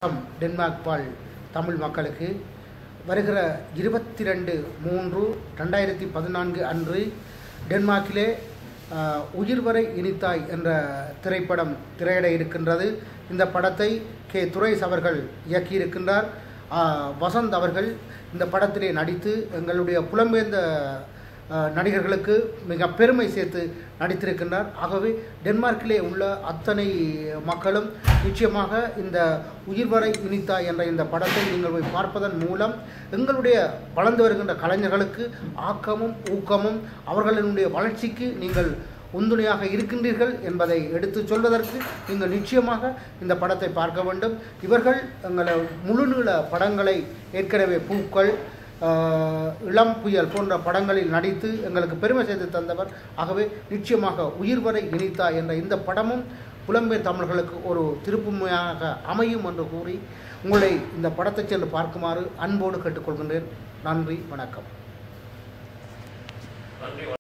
வணக்கம் டென்மார்க் வாழ் தமிழ் மக்களுக்கு வருகிற இருபத்தி ரெண்டு மூன்று ரெண்டாயிரத்தி பதினான்கு அன்று டென்மார்க்கிலே ஆஹ், உயிர்வரை இனித்தாய் என்ற திரைப்படம் திரையிட இருக்கின்றது இந்த படத்தை கே துரைஸ் அவர்கள் இயக்கியிருக்கின்றார் ஆஹ், வசந்த் அவர்கள் இந்த படத்திலே நடித்து எங்களுடைய புலம்பெயர்ந்த அஹ், நடிகர்களுக்கு மிக பெருமை சேர்த்து நடித்திருக்கின்றார் ஆகவே டென்மார்க்கிலே உள்ள அத்தனை மக்களும் நிச்சயமாக இந்த உயிர்வரை இனித்தா என்ற இந்த படத்தை நீங்கள் போய் பார்ப்பதன் மூலம் எங்களுடைய வளர்ந்து வருகின்ற கலைஞர்களுக்கு ஆக்கமும் ஊக்கமும் அவர்களினுடைய வளர்ச்சிக்கு நீங்கள் உந்துணையாக இருக்கின்றீர்கள் என்பதை எடுத்து சொல்வதற்கு நீங்கள் நிச்சயமாக இந்த படத்தை பார்க்க வேண்டும் இவர்கள் எங்களை முழுநீள படங்களை ஏற்கனவே பூக்கள் ஆஹ், இளம் புயல் போன்ற படங்களில் நடித்து எங்களுக்கு பெருமை செய்து தந்தவர் ஆகவே நிச்சயமாக உயிர்வரை இனித்தா என்ற இந்த படமும் புலம்பெயர் தமிழர்களுக்கு ஒரு திருப்புமையாக அமையும் என்று கூறி உங்களை இந்த படத்தை சென்று பார்க்குமாறு அன்போடு கேட்டுக்கொள்கின்றேன் நன்றி வணக்கம்